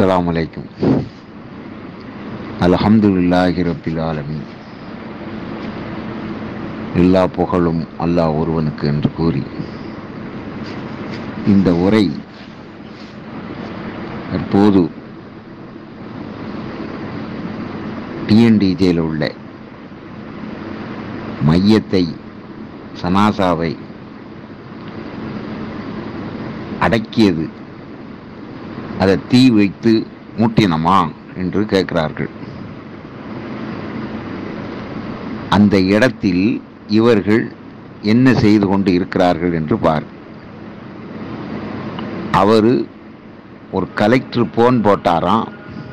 அஸ்ஸலாமு அலைக்கும் அல்ஹம்துலில்லாஹி ரப்பில் ஆலமீன் எல்லா புகழும் அல்லாஹ் ஒருவனுக்கு என்று கூறி இந்த உரை தற்போது டிஎன்டிஜேயில் உள்ள மையத்தை சனாசாவை அடக்கியது அதை தீ வைத்து மூட்டினமா என்று கேட்கிறார்கள் அந்த இடத்தில் இவர்கள் என்ன செய்து கொண்டு இருக்கிறார்கள் என்று பார் அவரு ஒரு கலெக்டர் போன் போட்டாராம்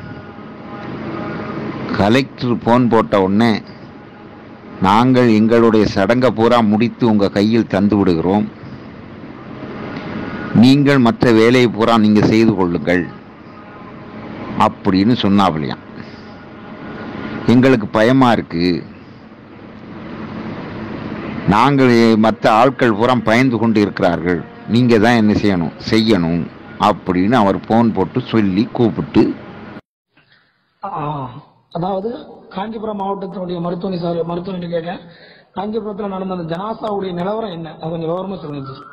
கலெக்டர் போன் போட்ட உடனே நாங்கள் எங்களுடைய சடங்கை பூரா முடித்து உங்கள் கையில் தந்து விடுகிறோம் நீங்கள் மற்ற வேலையை பூரா நீங்கள் செய்து கொள்ளுங்கள் அப்படின்னு சொன்னாப்லையாம் எங்களுக்கு பயமா இருக்கு நாங்கள் மற்ற ஆட்கள் பூரா பயந்து கொண்டு இருக்கிறார்கள் நீங்க தான் என்ன செய்யணும் செய்யணும் அப்படின்னு அவர் போன் போட்டு சொல்லி கூப்பிட்டு ஆ, அதாவது காஞ்சிபுரம் மாவட்டத்தினுடைய மருத்துவமனை சார் மருத்துவமனை கேட்டேன் காஞ்சிபுரத்துல நடந்த அந்த ஜனாசாவுடைய நிலவரம் என்ன அது கொஞ்சம் விவரமா சொல்லுங்க ஜி.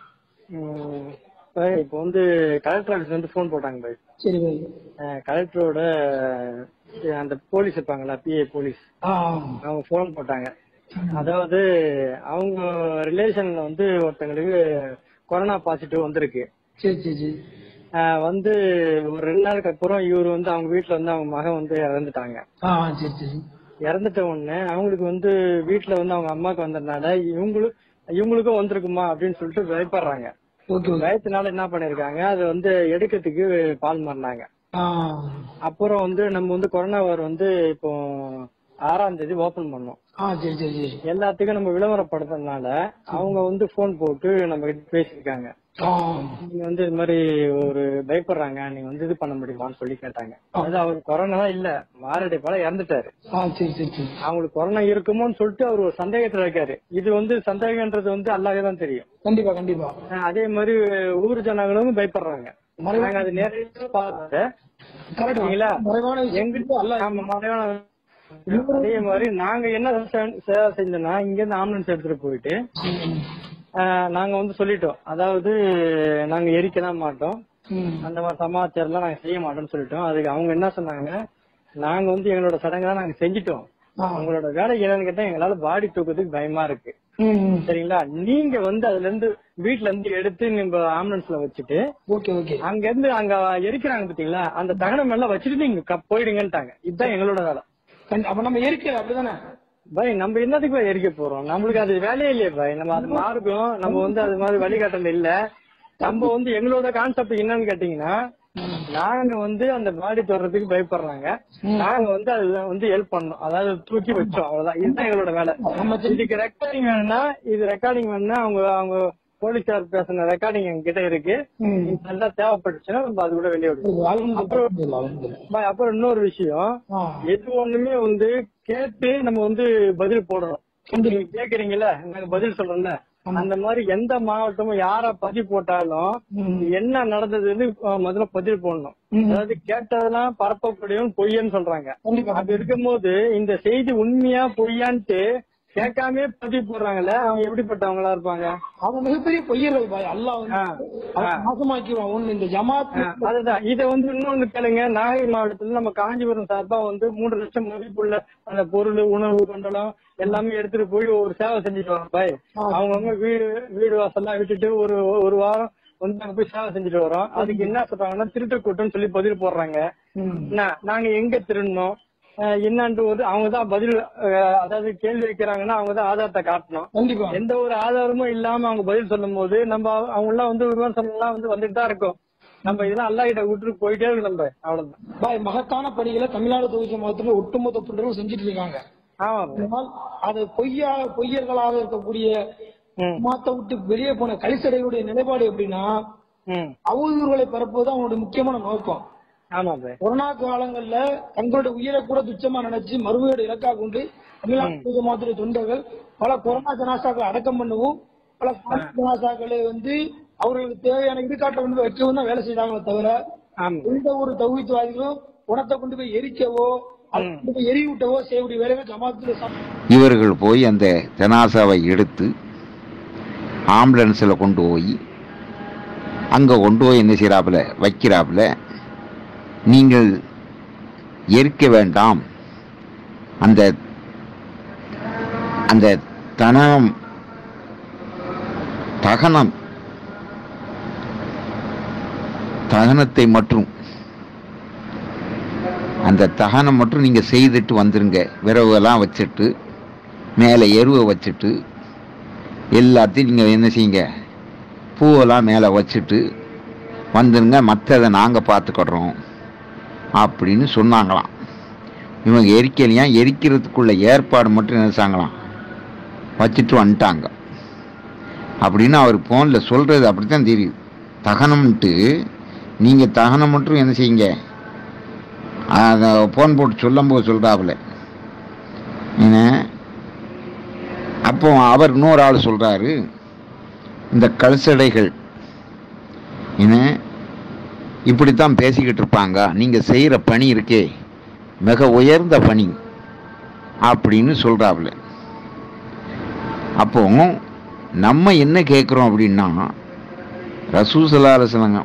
ம், பாய், இப்போ வந்து கலெக்டர் ஆஃபீஸ்ல இருந்து ஃபோன் போட்டாங்க பாய் சரி பாய் அஹ், கலெக்டரோட அஹ், அந்த போலீஸ் இருப்பாங்களா பிஏ போலீஸ் ஆ அவங்க ஃபோன் போட்டாங்க அதாவது அவங்க ரிலேஷன்ல வந்து ஒருத்தங்களுக்கு கொரோனா பாசிட்டிவ் வந்திருக்கு சரி சரி சரி அஹ், வந்து ஒரு ரெண்டு நாளுக்கு அப்புறம் இவர் வந்து அவங்க வீட்டுல வந்து அவங்க மகன் வந்து இறந்துட்டாங்க ஆ சரி சரி இறந்துட்ட உடனே அவங்களுக்கு வந்து வீட்டுல வந்து அவங்க அம்மாக்கு வந்ததுனால இவங்களும் இவங்களுக்கும் வந்திருக்குமா அப்படின்னு சொல்லிட்டு பயப்படுறாங்க ஓகே ஓகே பயத்தினால என்ன பண்ணிருக்காங்க அதை வந்து எடுக்கிறதுக்கு பால் மாறினாங்க ஆ அப்புறம் வந்து நம்ம வந்து கொரோனா வார் வந்து இப்போ ஆறாம் தேதி ஓபன் பண்ணோம் ஆ சரி சரி சரி எல்லாத்துக்கும் நம்ம விளம்பரப்படுத்துறதுனால அவங்க வந்து போன் போட்டு நம்ம கிட்ட பேசியிருக்காங்க ஆ நீங்க வந்து இது மாதிரி ஒரு பயப்படுறாங்க நீங்க வந்து இது பண்ண முடியுமான்னு சொல்லி கேட்டாங்க அதாவது அவர் கொரோனா இல்ல மாரடை போல இறந்துட்டாரு ஆ சரி சரி சரி அவங்களுக்கு கொரோனா இருக்குமோன்னு சொல்லிட்டு அவர் ஒரு சந்தேகத்துல இருக்காரு இது வந்து சந்தேகன்றது வந்து அல்லாஹே தான் தெரியும் கண்டிப்பா கண்டிப்பா அஹ் அதே மாதிரி ஊர் ஜனங்களும் பயப்படுறாங்க நாங்க அது நேரடியா பார்த்து கரெக்ட் சரிங்களா? மறைவான எங்கிட்ட விஷயம் அல்ல ஆமா, மலையாள அதே மாதிரி நாங்க என்ன செ- சேவை செஞ்சோம்னா இங்க இருந்து ஆம்புலன்ஸ் எடுத்துட்டு போயிட்டு ஆஹ், நாங்க வந்து சொல்லிட்டோம் அதாவது நாங்க எரிக்கலாம் மாட்டோம் அந்த மாதிரி சமாச்சாரம் எல்லாம் நாங்க செய்ய மாட்டோம்னு சொல்லிட்டோம் அதுக்கு அவங்க என்ன சொன்னாங்க நாங்க வந்து எங்களோட சடங்கெல்லாம் நாங்க செஞ்சிட்டோம் உங்களோட வேலை என்னன்னு கேட்டா எங்களால பாடி தூக்கிறதுக்கு பயமா இருக்கு சரிங்களா நீங்க வந்து அதுல இருந்து வீட்ல இருந்து எடுத்து நீங்க ஆம்புலன்ஸ்ல வச்சுட்டு ஓகே ஓகே அங்க இருந்து அங்க எரிக்கிறாங்க பாத்தீங்களா அந்த தகனம் எல்லாம் வச்சுட்டு நீங்க க- போயிடுங்கன்ட்டாங்க இதுதான் எங்களோட வேலை கண்டி- அப்ப நம்ம எரிக்கல அப்படிதானே பாய் நம்ம என்னத்துக்கு போய் எரிக்க போறோம் நம்மளுக்கு அது வேலையே இல்லையே பாய் நம்ம அது மாறுக்கும் நம்ம வந்து அது மாதிரி வழிகாட்டல் இல்ல நம்ம வந்து எங்களோட கான்செப்ட் என்னன்னு கேட்டீங்கன்னா நாங்க வந்து அந்த பாடி தொடறதுக்கு பயப்படுறாங்க நாங்க வந்து அதுல வந்து ஹெல்ப் பண்ணோம் அதாவது தூக்கி வச்சோம் அவ்வளவுதான் இதுதான் எங்களோட வேலை நம்ம இதுக்கு ரெக்கார்டிங் வேணும்னா இது ரெக்கார்டிங் வேணும்னா அவங்க அவங்க போலீஸார் பேசின ரெக்கார்டிங் எங்க கிட்ட இருக்கு ம். நல்லா தேவைப்பட்டுச்சுன்னா நம்ம அது கூட வெளியே விடுவோம் அல்ஹம்துலில்லாஹ், அல்ஹம்துலில்லாஹ். பாய், அப்புறம் இன்னொரு விஷயம் ஆ எது ஒண்ணுமே வந்து கேட்டு நம்ம வந்து பதில் போடுறோம் நீங்க கேக்குறீங்கல்ல நாங்க பதில் சொல்றோம்ல அந்த மாதிரி எந்த மாவட்டமும் யார பதிவு போட்டாலும் ம். என்ன நடந்ததுன்னு அஹ், முதல்ல பதிவு போடணும் ம். அதாவது கேட்டதெல்லாம் பரப்பக்கூடியவன் பொய்யன்னு சொல்றாங்க கண்டிப்பா அப்படி இருக்கும்போது இந்த செய்தி உண்மையா பொய்யான்ட்டு கேட்காம பதிவு போடுறாங்கல்ல அவங்க எப்படிப்பட்டவங்களா இருப்பாங்க அவங்க மிகப்பெரிய பொய்யர்கள் பாய் அல்லாஹ் வந்து ஆ, அவன் ஆ. நாசமாக்கிடுவான் ஒண்ணு இந்த ஜமாத் ஆஹ் அதுதான் இத வந்து இன்னொன்னு கேளுங்க நாகை மாவட்டத்துல நம்ம காஞ்சிபுரம் சார்பா வந்து மூன்று லட்சம் மதிப்புள்ள அந்த பொருள் உணவு மண்டலம் எல்லாமே எடுத்துட்டு போய் ஒரு சேவை செஞ்சுட்டு வரோம் பாய் அவங்கவுங்க வீடு வீடு வாசல்லாம் விட்டுட்டு ஒரு ஒரு வாரம் வந்து நாங்க போய் சேவை செஞ்சுட்டு வரோம் அதுக்கு என்ன சொல்றாங்கன்னா திருட்டு கூட்டம்னு சொல்லி பதில் போடுறாங்க ம். என்ன, நாங்க எங்க திருடணும் ஆஹ் என்னன்ட்டு ஒரு அவங்க தான் பதில் ஆஹ் அதாவது கேள்வி வைக்கிறாங்கன்னா அவங்க தான் ஆதாரத்தை காட்டணும் கண்டிப்பா எந்த ஒரு ஆதாரமும் இல்லாம அவங்க பதில் சொல்லும் போது நம்ம அவங்க எல்லாம் வந்து விமர்சனம் எல்லாம் வந்து வந்துட்டு தான் இருக்கும் நம்ம இதெல்லாம் அல்லா கிட்ட விட்டுட்டு போயிட்டே இருக்கு நம்ம அவ்வளவுதான் பாய் மகத்தான பணிகளை தமிழ்நாடு தொகுதி மாவட்டத்துல ஒட்டுமொத்த தொண்டர்கள் செஞ்சுட்டு இருக்காங்க ஆமா bro. ஆனால் அது பொய்யா பொய்யர்களாக இருக்கக்கூடிய ம், மாத்த விட்டு வெளியே போன கலிசடைகளுடைய நிலைப்பாடு எப்படின்னா ம். அவதூறுகளை பரப்புவது அவங்களுடைய முக்கியமான நோக்கம் ஆமா bro. கொரோனா காலங்கள்ல தங்களுடைய உயிரை கூட துச்சமா நினைச்சு மறுமையோட இலக்கா கொண்டு தமிழ்நாடு தொகுதி மாவட்ட தொண்டர்கள் பல கொரோனா ஜனாசாக்களை அடக்கம் பண்ணவும் பல கொரோனா ஜனாசாக்களை வந்து அவர்களுக்கு தேவையான இடுகாட்டை வந்து வைக்கவும் தான் வேலை செய்தாங்களே தவிர ஆமா எந்த ஒரு தௌஹீத்வாதிகளும் உணத்தை கொண்டு போய் எரிக்கவோ அதை கொண்டு போய் எரியூட்டவோ செய்யக்கூடிய வேலையை ஜமாத்துல சம்- இவர்கள் போய் அந்த ஜனாசாவை எடுத்து ஆம்புலன்ஸில் கொண்டு போய் அங்கே கொண்டு போய் என்ன செய்கிறாப்புல வைக்கிறாப்புல நீங்கள் எரிக்க வேண்டாம் அந்த அந்த தனம் தகனம் தகனத்தை மற்றும் அந்த தகனம் மட்டும் நீங்கள் செய்துட்டு வந்துருங்க விரவுகள்லாம் வச்சுட்டு மேலே எருவை வச்சுட்டு எல்லாத்தையும் நீங்கள் என்ன செய்யுங்க பூவெல்லாம் மேலே வச்சுட்டு வந்துருங்க மற்றதை நாங்கள் பார்த்துக்கிடுறோம் அப்படின்னு சொன்னாங்களாம் இவங்க எரிக்கலையா எரிக்கிறதுக்குள்ள ஏற்பாடு மட்டும் நினைச்சாங்களாம் வச்சுட்டு வந்துட்டாங்க அப்படின்னு அவர் ஃபோனில் சொல்கிறது அப்படித்தான் தெரியுது தகனம்ன்ட்டு நீங்கள் தகனம் மட்டும் என்ன செய்யுங்க அதை ஃபோன் போட்டு சொல்லும்போது சொல்கிறாப்புல என்ன அப்போ அவர் இன்னொரு ஆள் சொல்கிறாரு இந்த கழுசடைகள் என்ன இப்படித்தான் பேசிக்கிட்டு இருப்பாங்க நீங்கள் செய்கிற பணி இருக்கே மிக உயர்ந்த பணி அப்படின்னு சொல்கிறாப்புல அப்போ நம்ம என்ன கேட்குறோம் அப்படின்னா ரசூசலாலசலங்க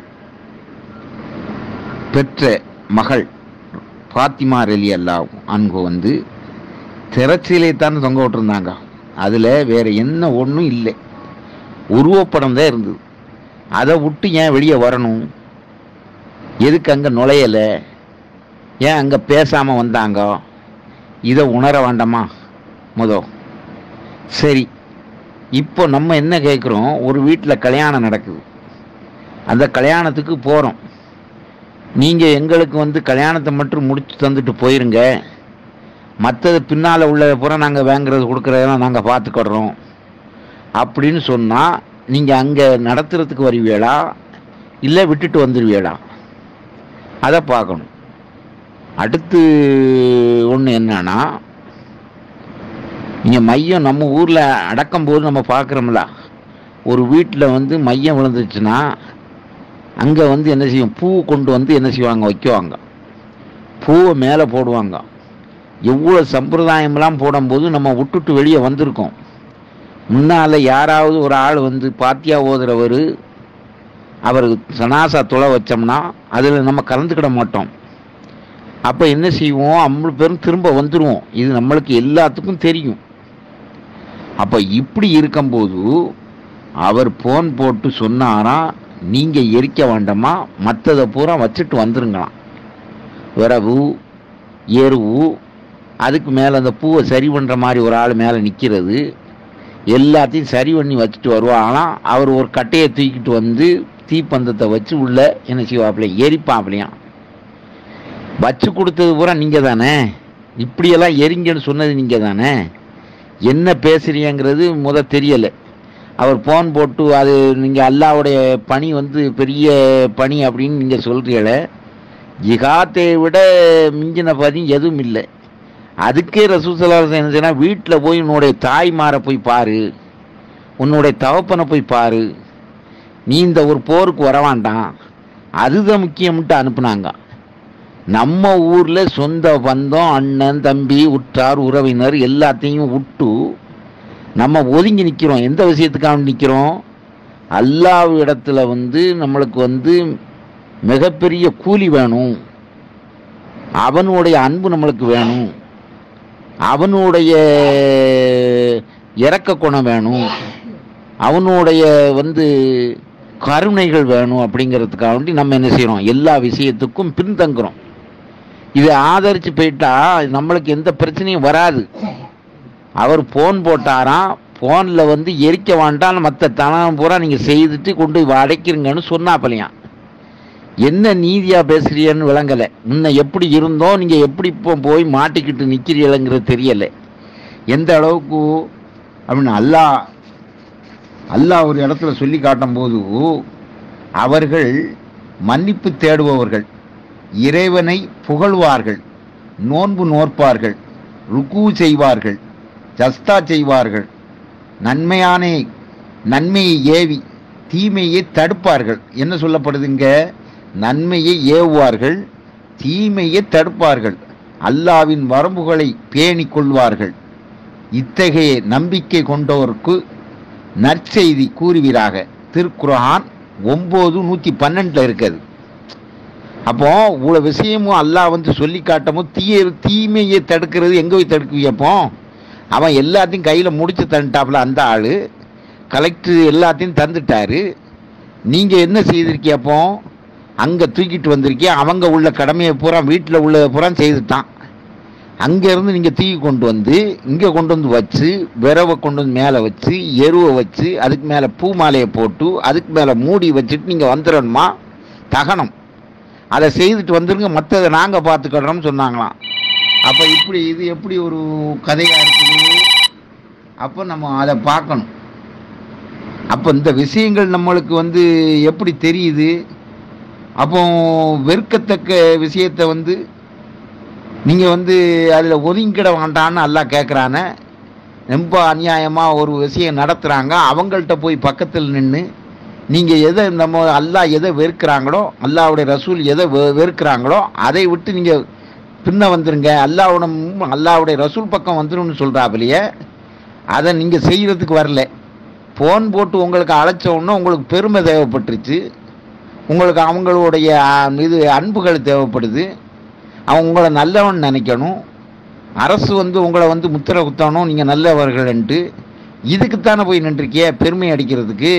பெற்ற மகள் ஃபாத்திமா ரெலி அல்லாஹ் அன்கு வந்து திரைச்சிலே தான் தொங்க விட்டுருந்தாங்க அதில் வேற என்ன ஒன்றும் இல்லை உருவப்படம் தான் இருந்தது அதை விட்டு ஏன் வெளியே வரணும் எதுக்கு அங்கே நுழையலை ஏன் அங்கே பேசாமல் வந்தாங்க இதை உணர வேண்டாமா முத சரி இப்போ நம்ம என்ன கேட்குறோம் ஒரு வீட்டில் கல்யாணம் நடக்குது அந்த கல்யாணத்துக்கு போகிறோம் நீங்கள் எங்களுக்கு வந்து கல்யாணத்தை மட்டும் முடிச்சு தந்துட்டு போயிருங்க மற்றது பின்னால் உள்ளதை பூரா நாங்கள் வாங்குறது கொடுக்குறதெல்லாம் நாங்கள் பார்த்துக்கிடுறோம் அப்படின்னு சொன்னால் நீங்கள் அங்கே நடத்துறதுக்கு வருவீங்களா இல்லை விட்டுட்டு வந்துடுவீங்களா அதை பார்க்கணும் அடுத்து ஒன்று என்னன்னா இங்கே மையம் நம்ம ஊரில் அடக்கும் போது நம்ம பார்க்குறோம்ல ஒரு வீட்டில் வந்து மையம் விழுந்துச்சுன்னா அங்கே வந்து என்ன செய்யும் பூ கொண்டு வந்து என்ன செய்வாங்க வைக்குவாங்க பூவை மேலே போடுவாங்க எவ்வளோ சம்பிரதாயம்லாம் போடும்போது நம்ம விட்டுட்டு வெளியே வந்திருக்கோம் முன்னால் யாராவது ஒரு ஆள் வந்து பாத்தியா ஓதுறவர் அவர் சனாசா துளை வச்சோம்னா அதில் நம்ம கலந்துக்கிட மாட்டோம் அப்போ என்ன செய்வோம் அவ்வளோ பேரும் திரும்ப வந்துடுவோம் இது நம்மளுக்கு எல்லாத்துக்கும் தெரியும் அப்போ இப்படி இருக்கும்போது அவர் ஃபோன் போட்டு சொன்னாராம் நீங்கள் எரிக்க வேண்டாமா மற்றதை பூரா வச்சுட்டு வந்துருங்களாம் விரவு எருவு அதுக்கு மேலே அந்த பூவை சரி பண்ணுற மாதிரி ஒரு ஆள் மேலே நிற்கிறது எல்லாத்தையும் சரி பண்ணி வச்சுட்டு வருவாங்களாம் அவர் ஒரு கட்டையை தூக்கிட்டு வந்து தீப்பந்தத்தை வச்சு உள்ள என்ன செய்வாப்பிலையா எரிப்பாப்பிலையாம் வச்சு கொடுத்தது பூரா நீங்கள் தானே இப்படியெல்லாம் எரிங்கன்னு சொன்னது நீங்கள் தானே என்ன பேசுறீங்கிறது முத தெரியலை அவர் ஃபோன் போட்டு அது நீங்கள் அல்லாவுடைய பணி வந்து பெரிய பணி அப்படின்னு நீங்கள் சொல்கிறீங்களே ஜிகாத்தை விட மிஞ்சின பதி எதுவும் இல்லை அதுக்கே ரசூசலாசன் என்ன செய்யணும் வீட்டில் போய் உன்னுடைய தாய்மாரை போய் பாரு உன்னுடைய தகப்பனை போய் பாரு நீ இந்த ஒரு போருக்கு வர வேண்டாம் அதுதான் முக்கியம்ட்டு அனுப்புனாங்க நம்ம ஊரில் சொந்த பந்தம் அண்ணன் தம்பி உற்றார் உறவினர் எல்லாத்தையும் விட்டு நம்ம ஒதுங்கி நிற்கிறோம் எந்த விஷயத்துக்காக நிற்கிறோம் அல்லாஹ் இடத்துல வந்து நம்மளுக்கு வந்து மிகப்பெரிய கூலி வேணும் அவனுடைய அன்பு நம்மளுக்கு வேணும் அவனுடைய இறக்க குணம் வேணும் அவனுடைய வந்து கருணைகள் வேணும் அப்படிங்கிறதுக்காக வேண்டி நம்ம என்ன செய்கிறோம் எல்லா விஷயத்துக்கும் பின்தங்குறோம் இதை ஆதரித்து போயிட்டா நம்மளுக்கு எந்த பிரச்சனையும் வராது அவர் ஃபோன் போட்டாராம் ஃபோனில் வந்து எரிக்க வேண்டாம் மற்ற தனம் பூரா நீங்கள் செய்துட்டு கொண்டு போய் அடைக்கிறீங்கன்னு சொன்னாப்பலையாம் என்ன நீதியாக பேசுறீங்கன்னு விளங்கலை முன்ன எப்படி இருந்தோம் நீங்கள் எப்படி இப்போ போய் மாட்டிக்கிட்டு நிற்கிறீங்கிறது தெரியலை எந்த அளவுக்கு அப்படின்னு அல்லாஹ் அல்லாஹ் ஒரு இடத்துல சொல்லி காட்டும்போது அவர்கள் மன்னிப்பு தேடுபவர்கள் இறைவனை புகழ்வார்கள் நோன்பு நோற்பார்கள் ருக்கு செய்வார்கள் ஜஸ்தா செய்வார்கள் நன்மையான நன்மையை ஏவி தீமையை தடுப்பார்கள் என்ன சொல்லப்படுதுங்க நன்மையை ஏவுவார்கள் தீமையை தடுப்பார்கள் அல்லாவின் வரம்புகளை பேணிக் கொள்வார்கள் இத்தகைய நம்பிக்கை கொண்டோருக்கு நற்செய்தி கூறுவீராக திருக்குர்ஆன் ஒம்பது நூற்றி பன்னெண்டில் இருக்குது அப்போ இவ்வளோ விஷயமும் அல்லாஹ் வந்து சொல்லி காட்டமும் தீய தீமையை தடுக்கிறது எங்கே போய் தடுக்குவியப்போ அவன் எல்லாத்தையும் கையில் முடிச்சு தந்துட்டாப்புல அந்த ஆள் கலெக்டர் எல்லாத்தையும் தந்துட்டாரு நீங்கள் என்ன செய்திருக்கியப்போ அங்கே தூக்கிட்டு வந்திருக்கிய அவங்க உள்ள கடமையை பூரா வீட்டில் உள்ள பூரா செய்துட்டான் அங்கேருந்து நீங்கள் தூக்கி கொண்டு வந்து இங்கே கொண்டு வந்து வச்சு விரவை கொண்டு வந்து மேலே வச்சு எருவை வச்சு அதுக்கு மேலே பூ மாலையை போட்டு அதுக்கு மேலே மூடி வச்சுட்டு நீங்கள் வந்துடணுமா தகனம் அதை செய்துட்டு வந்துருங்க மற்றதை நாங்கள் பார்த்துக்கிறோம்னு சொன்னாங்களாம் அப்போ இப்படி இது எப்படி ஒரு கதையாக இருக்குது அப்போ நம்ம அதை பார்க்கணும் அப்போ இந்த விஷயங்கள் நம்மளுக்கு வந்து எப்படி தெரியுது அப்போ வெறுக்கத்தக்க விஷயத்தை வந்து நீங்கள் வந்து அதில் ஒதுங்கிட வேண்டான்னு எல்லாம் கேட்குறானே ரொம்ப அநியாயமாக ஒரு விஷயம் நடத்துகிறாங்க அவங்கள்ட்ட போய் பக்கத்தில் நின்று நீங்கள் எதை நம்ம அல்லாஹ் எதை வெறுக்கிறாங்களோ அல்லாஹ்வுடைய ரசூல் எதை வெ- வெறுக்கிறாங்களோ அதை விட்டு நீங்கள் பின்ன வந்துருங்க அல்லாஹ்வோட அல்லாஹ்வுடைய ரசூல் பக்கம் வந்துரும்னு சொல்கிறாப்பிலையே அதை நீங்கள் செய்கிறதுக்கு வரல ஃபோன் போட்டு உங்களுக்கு அழைச்ச உடனே உங்களுக்கு பெருமை தேவைப்பட்டுருச்சு உங்களுக்கு அவங்களுடைய ஆ, இது அன்புகள் தேவைப்படுது அவங்க உங்களை நல்லவன் நினைக்கணும் அரசு வந்து உங்களை வந்து முத்திரை குத்தணும் நீங்கள் நல்லவர்கள்ன்ட்டு இதுக்குத்தானே போய் நின்றுருக்கிய பெருமை அடிக்கிறதுக்கு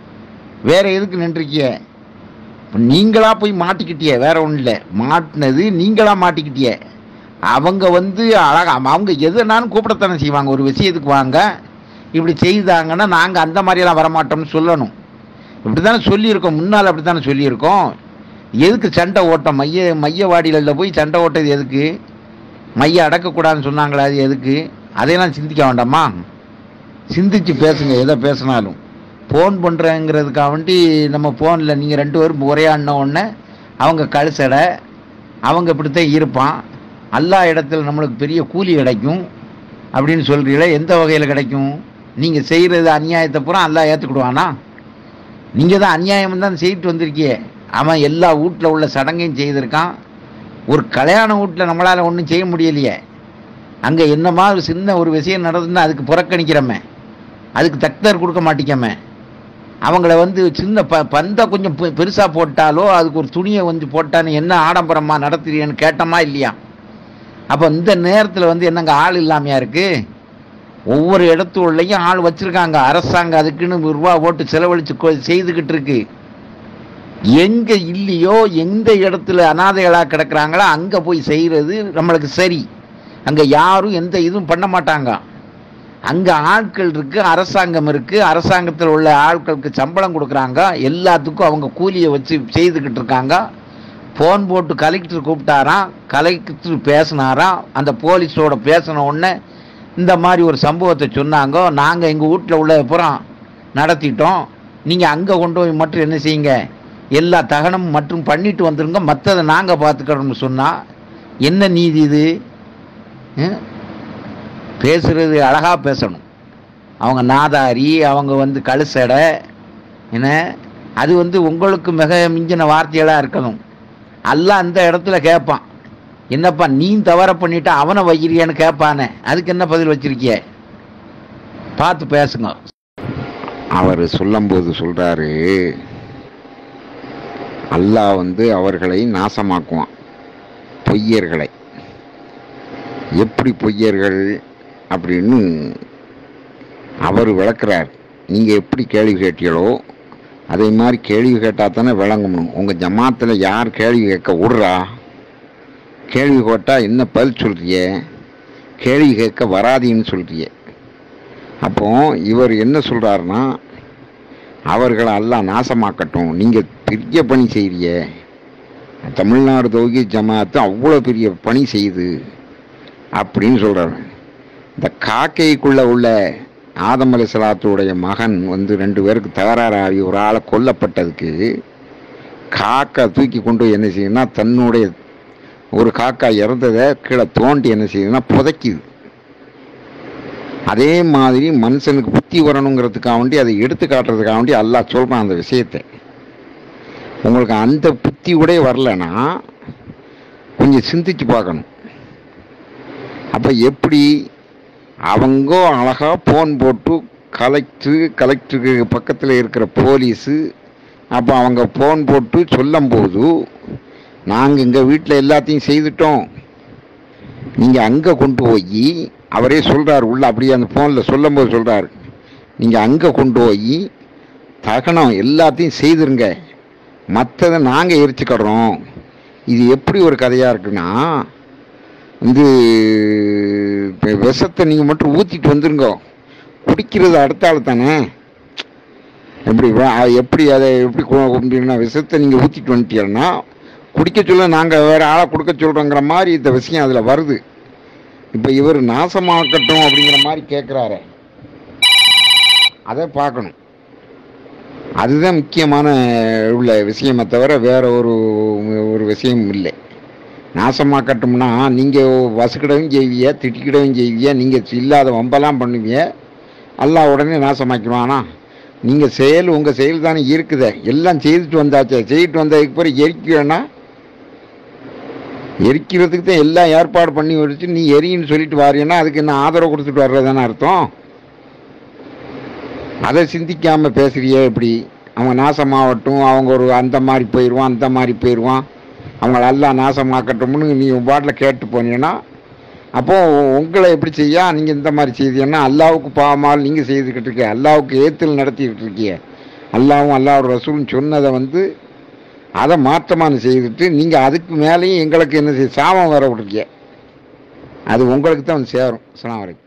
வேற எதுக்கு நின்றுருக்கிய இப்ப நீங்களா போய் மாட்டிக்கிட்டிய வேற ஒன்றும் இல்லை மாட்டினது நீங்களா மாட்டிக்கிட்டிய அவங்க வந்து அழகா அவங்க எதுனாலும் கூப்பிடத்தானே செய்வாங்க ஒரு விஷயத்துக்கு வாங்க இப்படி செய்தாங்கன்னா நாங்கள் அந்த மாதிரியெல்லாம் வரமாட்டோம்னு சொல்லணும் இப்படி தானே சொல்லியிருக்கோம் முன்னால் அப்படி தானே சொல்லியிருக்கோம் எதுக்கு சண்டை ஓட்டம் மைய மையவாடிகளில் போய் சண்டை ஓட்டது எதுக்கு மைய அடக்கக்கூடாதுன்னு சொன்னாங்களே அது எதுக்கு அதையெல்லாம் சிந்திக்க வேண்டாமா சிந்திச்சு பேசுங்க எதை பேசினாலும் ஃபோன் பண்ணுறேங்கிறதுக்காக வேண்டி நம்ம ஃபோனில் நீங்கள் ரெண்டு பேரும் உரையாடின உடனே அவங்க கழுசடை அவங்க இப்படித்தான் இருப்பான் எல்லா இடத்துல நம்மளுக்கு பெரிய கூலி கிடைக்கும் அப்படின்னு சொல்கிறீங்களே எந்த வகையில் கிடைக்கும் நீங்கள் செய்கிறது அநியாயத்தை பூரா எல்லாம் ஏற்றுக்கிடுவானா நீங்கள் தான் அநியாயம் தான் செய்துட்டு வந்திருக்கியே அவன் எல்லா வீட்டில் உள்ள சடங்கையும் செய்திருக்கான் ஒரு கல்யாண வீட்டில் நம்மளால் ஒன்றும் செய்ய முடியலையே அங்கே என்னமா ஒரு சின்ன ஒரு விஷயம் நடந்துன்னா அதுக்கு புறக்கணிக்கிறோமே அதுக்கு தக்தர் கொடுக்க மாட்டேங்கமே அவங்கள வந்து சின்ன ப பந்தை கொஞ்சம் பெருசாக போட்டாலோ அதுக்கு ஒரு துணியை வந்து போட்டான்னு என்ன ஆடம்பரமாக நடத்துறியன்னு கேட்டோமா இல்லையா அப்போ இந்த நேரத்தில் வந்து என்னங்க ஆள் இல்லாமையா இருக்கு ஒவ்வொரு இடத்துலையும் ஆள் வச்சிருக்காங்க அரசாங்கம் அதுக்குன்னு ரூபா போட்டு செலவழிச்சு கொ- செய்துக்கிட்டு இருக்கு எங்க இல்லையோ எந்த இடத்துல அனாதைகளா கிடக்குறாங்களோ அங்க போய் செய்யறது நம்மளுக்கு சரி அங்க யாரும் எந்த இதுவும் பண்ண மாட்டாங்க அங்க ஆட்கள் இருக்கு அரசாங்கம் இருக்கு அரசாங்கத்தில் உள்ள ஆட்களுக்கு சம்பளம் கொடுக்குறாங்க எல்லாத்துக்கும் அவங்க கூலியை வச்சு செய்துக்கிட்டு இருக்காங்க ஃபோன் போட்டு கலெக்டர் கூப்பிட்டாராம் கலெக்டர் பேசினாராம் அந்த போலீஸோட பேசின உடனே இந்த மாதிரி ஒரு சம்பவத்தை சொன்னாங்க நாங்கள் எங்கள் வீட்டில் உள்ள புறம் நடத்திட்டோம் நீங்கள் அங்கே கொண்டு போய் மட்டும் என்ன செய்யுங்க எல்லா தகனமும் மற்றும் பண்ணிட்டு வந்துருங்க மற்றதை நாங்கள் பார்த்துக்கிறோம்னு சொன்னால் என்ன நீதி இது ம்? பேசுறது அழகா பேசணும் அவங்க நாதாரி அவங்க வந்து கழுசடை என்ன அது வந்து உங்களுக்கு மிக மிஞ்சின வார்த்தைகளாக இருக்கணும் எல்லாம் அந்த இடத்துல கேட்பான் என்னப்பா நீ தவற பண்ணிட்டா அவனை வைக்கிறியான்னு கேட்பானே அதுக்கு என்ன பதில் வச்சிருக்கிய பார்த்து பேசுங்க அவர் சொல்லும்போது சொல்றாரு அல்லாஹ் வந்து அவர்களை நாசமாக்குவான் பொய்யர்களை எப்படி பொய்யர்கள் அப்படின்னு அவர் விளக்குறார் நீங்கள் எப்படி கேள்வி கேட்டீங்களோ அதே மாதிரி கேள்வி கேட்டால் தானே விளங்கணும் உங்கள் ஜமாத்தில் யார் கேள்வி கேட்க விட்றா கேள்வி கேட்டால் என்ன பதில் சொல்றிய கேள்வி கேட்க வராதீன்னு சொல்றிய அப்போ இவர் என்ன சொல்றாருன்னா அவர்களை எல்லாம் நாசமாக்கட்டும் நீங்கள் பெரிய பணி செய்றிய தமிழ்நாடு தொகுதி ஜமாத்து அவ்வளோ பெரிய பணி செய்யுது அப்படின்னு சொல்றாரு இந்த காக்கைக்குள்ள உள்ள ஆதம் அலிசலாத்துடைய மகன் வந்து ரெண்டு பேருக்கு தகராறாகி ஒரு ஆளை கொல்லப்பட்டதுக்கு காக்கா தூக்கி கொண்டு போய் என்ன செய்யுதுன்னா தன்னுடைய ஒரு காக்கா இறந்ததை கீழே தோண்டி என்ன செய்யுதுன்னா புதைக்குது அதே மாதிரி மனுஷனுக்கு புத்தி வரணுங்கிறதுக்காக வேண்டி அதை எடுத்து காட்டுறதுக்காக வேண்டி அல்லாஹ் சொல்கிறான் அந்த விஷயத்தை உங்களுக்கு அந்த புத்தி கூட வரலனா கொஞ்சம் சிந்திச்சு பார்க்கணும் அப்போ எப்படி அவங்க அழகா ஃபோன் போட்டு கலெக்டரு கலெக்டருக்கு பக்கத்தில் இருக்கிற போலீஸு அப்போ அவங்க ஃபோன் போட்டு சொல்லும்போது நாங்கள் எங்கள் வீட்டில் எல்லாத்தையும் செய்துட்டோம் நீங்கள் அங்கே கொண்டு போய் அவரே சொல்கிறார் உள்ள அப்படியே அந்த ஃபோனில் சொல்லும்போது சொல்கிறார் நீங்கள் அங்கே கொண்டு போய் தகனம் எல்லாத்தையும் செய்திருங்க மற்றதை நாங்கள் எரிச்சுக்கிறோம் இது எப்படி ஒரு கதையாக இருக்குன்னா வந்து இப்ப விஷத்தை நீங்கள் மட்டும் ஊற்றிட்டு வந்துருங்க குடிக்கிறது அடுத்த ஆள் தானே எப்படி வ- அ- எப்படி அதை எப்படி கு- அப்படின்னா விஷத்தை நீங்கள் ஊற்றிட்டு வந்துட்டீங்கன்னா குடிக்க சொல்ல நாங்கள் வேற ஆளை கொடுக்க சொல்கிறோங்கிற மாதிரி இந்த விஷயம் அதில் வருது இப்போ இவர் நாசமாக்கட்டும் அப்படிங்கிற மாதிரி கேட்குறாரு அதை பார்க்கணும் அதுதான் முக்கியமான உள்ள விஷயமே தவிர வேற ஒரு ஒரு விஷயம் இல்லை நாசமாக்கட்டும்னா நீங்கள் வசுக்கிடவும் செய்விய திட்டிக்கிடவும் செய்விய நீங்கள் இல்லாத வம்பெல்லாம் பண்ணுவீங்க அல்லாஹ் உடனே நாசமாக்கிடுவானா நீங்கள் செயல் உங்கள் செயல் தானே இருக்குதே எல்லாம் செய்துட்டு வந்தாச்சே செய்துட்டு வந்ததுக்கு பிறகு எரிக்கணும்னா எரிக்கிறதுக்கு தான் எல்லாம் ஏற்பாடு பண்ணி வச்சு நீ எரின்னு சொல்லிட்டு வாரியன்னா அதுக்கு என்ன ஆதரவு கொடுத்துட்டு வர்றதுதானே அர்த்தம் அதை சிந்திக்காம பேசுறியே எப்படி அவங்க நாசமாகட்டும் அவங்க ஒரு அந்த மாதிரி போயிடுவான் அந்த மாதிரி போயிடுவான் அவங்கள எல்லாம் நாசமாக்கட்டும்னு நீ பாட்டில் கேட்டு போனீங்கன்னா அப்போ உங்களை எப்படி செய்யா நீங்கள் இந்த மாதிரி செய்தீங்கன்னா அல்லாவுக்கு பாவமால் நீங்கள் செய்துக்கிட்டு இருக்கீங்க அல்லாவுக்கு ஏத்தில் நடத்திக்கிட்டு இருக்கீங்க அல்லாவும் அல்லாஹ் ரசூலும் சொன்னதை வந்து அதை மாற்றமான செய்துட்டு நீங்கள் அதுக்கு மேலேயும் எங்களுக்கு என்ன செய்ய சாபம் வர விட்ருக்கீங்க அது உங்களுக்கு தான் வந்து சேரும் அஸ்ஸலாமு அலைக்கும்